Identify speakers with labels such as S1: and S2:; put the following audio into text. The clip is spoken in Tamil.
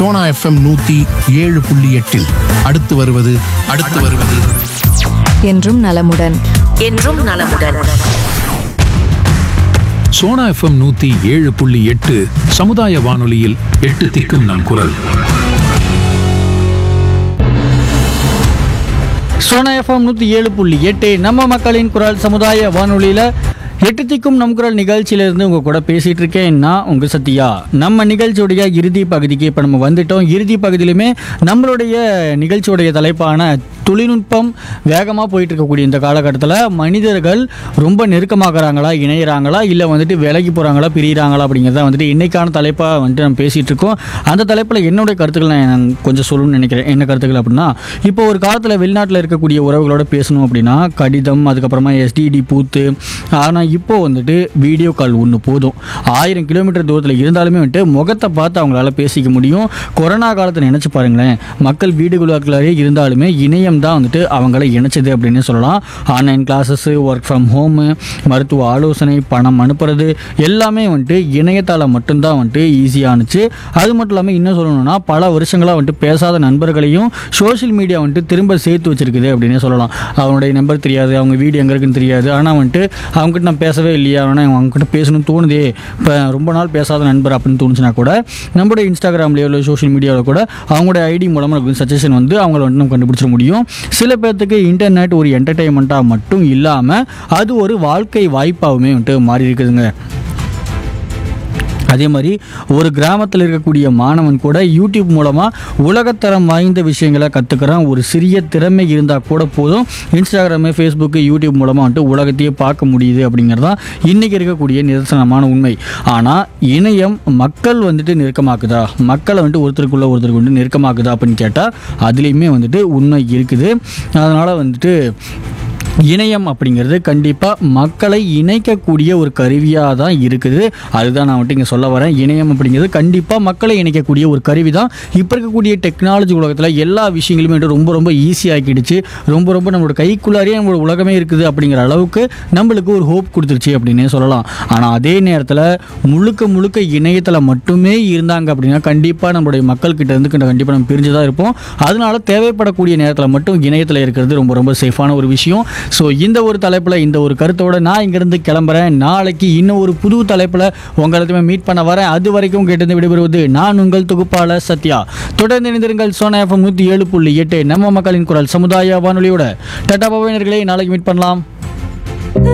S1: சோனா எஃப்எம் நூத்தி ஏழு புள்ளி எட்டில் அடுத்து வருவது அடுத்து வருவது
S2: என்றும் நலமுடன்
S3: என்றும் நலமுடன்
S4: சோனா எஃப்எம் நூத்தி ஏழு புள்ளி எட்டு சமுதாய வானொலியில் எட்டு திக்கும் நம் குரல்
S5: சோனா எஃப்எம் நூற்றி ஏழு புள்ளி எட்டு நம்ம மக்களின் குரல் சமுதாய வானொலியில் எட்டு திக்கும் நம் குரல் நிகழ்ச்சியிலேருந்து உங்கள் கூட பேசிகிட்டு இருக்கேன் நான் உங்கள் சத்யா நம்ம நிகழ்ச்சியுடைய இறுதி பகுதிக்கு இப்போ நம்ம வந்துட்டோம் இறுதி பகுதியிலுமே நம்மளுடைய நிகழ்ச்சியுடைய தலைப்பான தொழில்நுட்பம் வேகமாக போயிட்டு இருக்கக்கூடிய இந்த காலகட்டத்தில் மனிதர்கள் ரொம்ப நெருக்கமாகறாங்களா இணையிறாங்களா இல்லை வந்துட்டு விலகி போகிறாங்களா பிரியிறாங்களா அப்படிங்கிறத வந்துட்டு இன்னைக்கான தலைப்பாக வந்துட்டு நம்ம பேசிகிட்டு இருக்கோம் அந்த தலைப்பில் என்னுடைய கருத்துக்கள் நான் கொஞ்சம் சொல்லணும்னு நினைக்கிறேன் என்ன கருத்துக்கள் அப்படின்னா இப்போ ஒரு காலத்தில் வெளிநாட்டில் இருக்கக்கூடிய உறவுகளோட பேசணும் அப்படின்னா கடிதம் அதுக்கப்புறமா எஸ்டிடி பூத்து ஆனால் இப்போ வந்துட்டு வீடியோ கால் ஒன்று போதும் ஆயிரம் கிலோமீட்டர் தூரத்தில் இருந்தாலுமே வந்துட்டு முகத்தை பார்த்து அவங்களால பேசிக்க முடியும் கொரோனா காலத்தை நினச்சி பாருங்களேன் மக்கள் வீடுகளுக்குள்ளாரே இருந்தாலுமே இணையம் தான் வந்துட்டு அவங்கள இணைச்சது அப்படின்னு சொல்லலாம் online classes work from home மருத்துவ ஆலோசனை பணம் அனுப்புறது எல்லாமே வந்துட்டு இணையத்தால் மட்டும்தான் வந்துட்டு ஈஸியானுச்சு அது மட்டும் இல்லாமல் இன்னும் சொல்லணும்னா பல வருஷங்களாக வந்துட்டு பேசாத நண்பர்களையும் சோஷியல் மீடியா வந்துட்டு திரும்ப சேர்த்து வச்சிருக்குது அப்படின்னே சொல்லலாம் அவனுடைய நம்பர் தெரியாது அவங்க வீடு எங்கே இருக்குன்னு தெரியாது ஆனால் வந்துட்டு அவங்ககிட்ட நான் பேசவே இல்லையா ஆனால் அவங்ககிட்ட பேசணும்னு தோணுதே இப்போ ரொம்ப நாள் பேசாத நண்பர் அப்படின்னு தோணுச்சுன்னா கூட நம்மளுடைய இன்ஸ்டாகிராம்லேயோ இல்லை சோஷியல் மீடியாவில் கூட அவங்களுடைய ஐடி மூலமாக நமக்கு சஜஷன் வந்து அவங்கள வந்து நம்ம கண்டுபிடிச்சிட முடியும் சில பேர்த்துக்கு இன்டர்நெட் ஒரு என்டர்டெயின்மெண்ட்டாக மட்டும் இல்லாமல் அது ஒரு வாழ்க்கை வாய்ப்பாகவுமே வந்துட்டு மாறி இருக்குதுங்க அதே மாதிரி ஒரு கிராமத்தில் இருக்கக்கூடிய மாணவன் கூட யூடியூப் மூலமாக உலகத்தரம் வாய்ந்த விஷயங்களை கற்றுக்கிறான் ஒரு சிறிய திறமை இருந்தால் கூட போதும் இன்ஸ்டாகிராமு ஃபேஸ்புக்கு யூடியூப் மூலமாக வந்துட்டு உலகத்தையே பார்க்க முடியுது அப்படிங்கிறது தான் இன்றைக்கி இருக்கக்கூடிய நிதர்சனமான உண்மை ஆனால் இணையம் மக்கள் வந்துட்டு நெருக்கமாக்குதா மக்களை வந்துட்டு ஒருத்தருக்குள்ள ஒருத்தருக்கு வந்துட்டு நெருக்கமாக்குதா அப்படின்னு கேட்டால் அதுலேயுமே வந்துட்டு உண்மை இருக்குது அதனால் வந்துட்டு இணையம் அப்படிங்கிறது கண்டிப்பாக மக்களை இணைக்கக்கூடிய ஒரு கருவியாக தான் இருக்குது அதுதான் நான் வந்துட்டு இங்கே சொல்ல வரேன் இணையம் அப்படிங்கிறது கண்டிப்பாக மக்களை இணைக்கக்கூடிய ஒரு கருவி தான் இப்போ இருக்கக்கூடிய டெக்னாலஜி உலகத்தில் எல்லா விஷயங்களுமே வந்துட்டு ரொம்ப ரொம்ப ஈஸியாக்கிடுச்சு ரொம்ப ரொம்ப நம்மளோட கைக்குள்ளாரியே நம்மளோட உலகமே இருக்குது அப்படிங்கிற அளவுக்கு நம்மளுக்கு ஒரு ஹோப் கொடுத்துருச்சு அப்படின்னே சொல்லலாம் ஆனால் அதே நேரத்தில் முழுக்க முழுக்க இணையத்தில் மட்டுமே இருந்தாங்க அப்படின்னா கண்டிப்பாக நம்மளுடைய மக்கள் கிட்ட இருந்து கண்டிப்பாக நம்ம பிரிஞ்சு தான் இருப்போம் அதனால தேவைப்படக்கூடிய நேரத்தில் மட்டும் இணையத்தில் இருக்கிறது ரொம்ப ரொம்ப சேஃபான ஒரு விஷயம் ஸோ இந்த ஒரு தலைப்பில் இந்த ஒரு கருத்தோட நான் இங்கேருந்து கிளம்புறேன் நாளைக்கு இன்னும் ஒரு புது தலைப்பில் உங்களுமே மீட் பண்ண வரேன் அது வரைக்கும் கேட்டு விடைபெறுவது நான் உங்கள் தொகுப்பாளர் சத்யா தொடர்ந்து இணைந்திருங்கள் சோனா எஃப்எம் நூற்றி ஏழு புள்ளி எட்டு நம்ம மக்களின் குரல் சமுதாய வானொலியோட டாடா பவனர்களே நாளைக்கு மீட் பண்ணலாம்